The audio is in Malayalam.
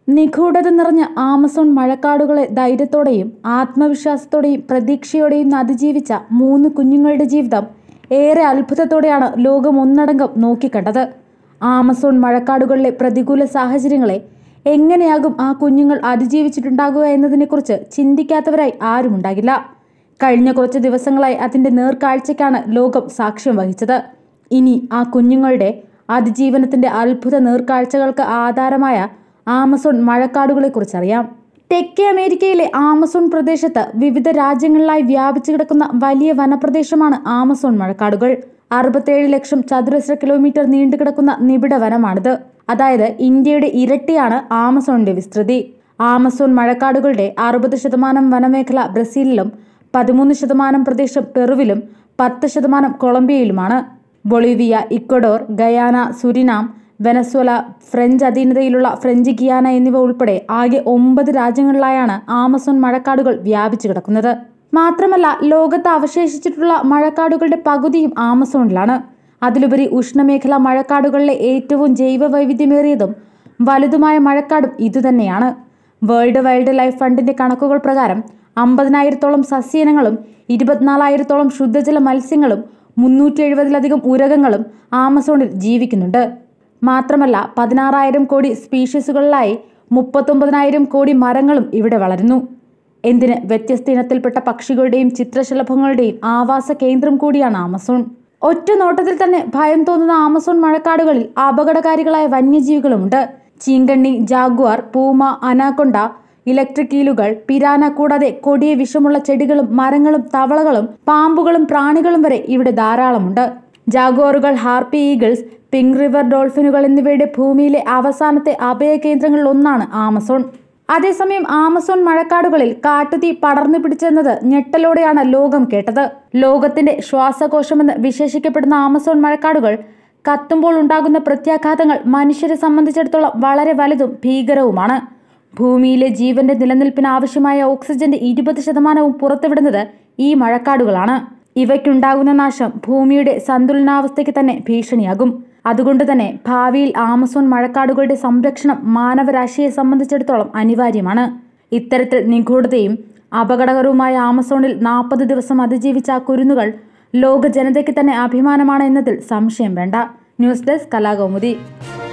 നിഗൂഢത നിറഞ്ഞ ആമസോൺ മഴക്കാടുകളെ ധൈര്യത്തോടെയും ആത്മവിശ്വാസത്തോടെയും പ്രതീക്ഷയോടെയും അതിജീവിച്ച മൂന്ന് കുഞ്ഞുങ്ങളുടെ ജീവിതം ഏറെ അത്ഭുതത്തോടെയാണ് ലോകം ഒന്നടങ്കം നോക്കിക്കണ്ടത് ആമസോൺ മഴക്കാടുകളിലെ പ്രതികൂല സാഹചര്യങ്ങളെ എങ്ങനെയാകും ആ കുഞ്ഞുങ്ങൾ അതിജീവിച്ചിട്ടുണ്ടാകുക എന്നതിനെക്കുറിച്ച് ചിന്തിക്കാത്തവരായി ആരുമുണ്ടാകില്ല കഴിഞ്ഞ കുറച്ച് ദിവസങ്ങളായി അതിന്റെ നേർക്കാഴ്ചയ്ക്കാണ് ലോകം സാക്ഷ്യം വഹിച്ചത് ഇനി ആ കുഞ്ഞുങ്ങളുടെ അതിജീവനത്തിന്റെ അത്ഭുത നേർക്കാഴ്ചകൾക്ക് ആധാരമായ ആമസോൺ മഴക്കാടുകളെക്കുറിച്ചറിയാം തെക്കേ അമേരിക്കയിലെ ആമസോൺ പ്രദേശത്ത് വിവിധ രാജ്യങ്ങളിലായി വ്യാപിച്ചു കിടക്കുന്ന വലിയ വനപ്രദേശമാണ് ആമസോൺ മഴക്കാടുകൾ അറുപത്തേഴ് ലക്ഷം ചതുരശ്ര കിലോമീറ്റർ നീണ്ടുകിടക്കുന്ന നിബിഡ വനമാണിത് അതായത് ഇന്ത്യയുടെ ഇരട്ടിയാണ് ആമസോണിന്റെ വിസ്തൃതി ആമസോൺ മഴക്കാടുകളുടെ അറുപത് ശതമാനം വനമേഖല ബ്രസീലിലും പതിമൂന്ന് ശതമാനം പ്രദേശം പെറുവിലും പത്ത് ശതമാനം കൊളംബിയയിലുമാണ് Bolivia Ecuador Guyana Suriname Venezuela French അധീനതയിലുള്ള ഫ്രഞ്ച് ഗിയാന എന്നിവ ഉൾപ്പെടെ ആകെ ഒമ്പത് രാജ്യങ്ങളിലായാണ് ആമസോൺ മഴക്കാടുകൾ വ്യാപിച്ചു കിടക്കുന്നത് മാത്രമല്ല ലോകത്ത് അവശേഷിച്ചിട്ടുള്ള മഴക്കാടുകളുടെ പകുതിയും ആമസോണിലാണ് അതിലുപരി ഉഷ്ണമേഖലാ മഴക്കാടുകളിലെ ഏറ്റവും ജൈവ വൈവിധ്യമേറിയതും വലുതുമായ മഴക്കാടും ഇതുതന്നെയാണ് വേൾഡ് വൈൽഡ് ലൈഫ് ഫണ്ടിന്റെ കണക്കുകൾ പ്രകാരം അമ്പതിനായിരത്തോളം സസ്യയിനങ്ങളും ഇരുപത്തിനാലായിരത്തോളം ശുദ്ധജല മത്സ്യങ്ങളും മുന്നൂറ്റി എഴുപതിലധികം ഉരകങ്ങളും ആമസോണിൽ ജീവിക്കുന്നുണ്ട് മാത്രമല്ല പതിനാറായിരം കോടി സ്പീഷീസുകളിലായി മുപ്പത്തൊമ്പതിനായിരം കോടി മരങ്ങളും ഇവിടെ വളരുന്നു എന്തിന് വ്യത്യസ്ത ഇനത്തിൽപ്പെട്ട പക്ഷികളുടെയും ചിത്രശലഭങ്ങളുടെയും ആവാസ കേന്ദ്രം കൂടിയാണ് ആമസോൺ ഒറ്റ നോട്ടത്തിൽ തന്നെ ഭയം തോന്നുന്ന ആമസോൺ മഴക്കാടുകളിൽ അപകടകാരികളായ വന്യജീവികളുമുണ്ട് ചീങ്കണ്ണി ജാഗ്വാർ പൂമ അനാക്കൊണ്ട ഇലക്ട്രിക് ഈലുകൾ പിരാന കൂടാതെ കൊടിയ വിഷമുള്ള ചെടികളും മരങ്ങളും തവളകളും പാമ്പുകളും പ്രാണികളും വരെ ഇവിടെ ധാരാളമുണ്ട് ജാഗോറുകൾ ഹാർപ്പി ഈഗിൾസ് പിങ്ക് റിവർ ഡോൾഫിനുകൾ എന്നിവയുടെ ഭൂമിയിലെ അവസാനത്തെ അഭയ കേന്ദ്രങ്ങളിൽ ഒന്നാണ് ആമസോൺ അതേസമയം ആമസോൺ മഴക്കാടുകളിൽ കാട്ടുതീ പടർന്നു പിടിച്ചെന്നത് ഞെട്ടലോടെയാണ് ലോകം കേട്ടത് ലോകത്തിന്റെ ശ്വാസകോശമെന്ന് വിശേഷിക്കപ്പെടുന്ന ആമസോൺ മഴക്കാടുകൾ കത്തുമ്പോൾ ഉണ്ടാകുന്ന പ്രത്യാഘാതങ്ങൾ മനുഷ്യരെ സംബന്ധിച്ചിടത്തോളം വളരെ വലുതും ഭീകരവുമാണ് ഭൂമിയിലെ ജീവന്റെ നിലനിൽപ്പിന് ആവശ്യമായ ഓക്സിജന്റെ ഇരുപത് ശതമാനവും പുറത്തുവിടുന്നത് ഈ മഴക്കാടുകളാണ് ഇവയ്ക്കുണ്ടാകുന്ന നാശം ഭൂമിയുടെ സന്തുലനാവസ്ഥയ്ക്ക് തന്നെ ഭീഷണിയാകും അതുകൊണ്ട് തന്നെ ഭാവിയിൽ ആമസോൺ മഴക്കാടുകളുടെ സംരക്ഷണം മാനവരാശിയെ സംബന്ധിച്ചിടത്തോളം അനിവാര്യമാണ് ഇത്തരത്തിൽ നിഗൂഢതയും അപകടകരവുമായ ആമസോണിൽ നാൽപ്പത് ദിവസം അതിജീവിച്ച ആ കുരുന്നുകൾ ലോക ജനതയ്ക്ക് തന്നെ അഭിമാനമാണ് എന്നതിൽ സംശയം വേണ്ട ന്യൂസ് ഡെസ്ക് കലാകൗമുദി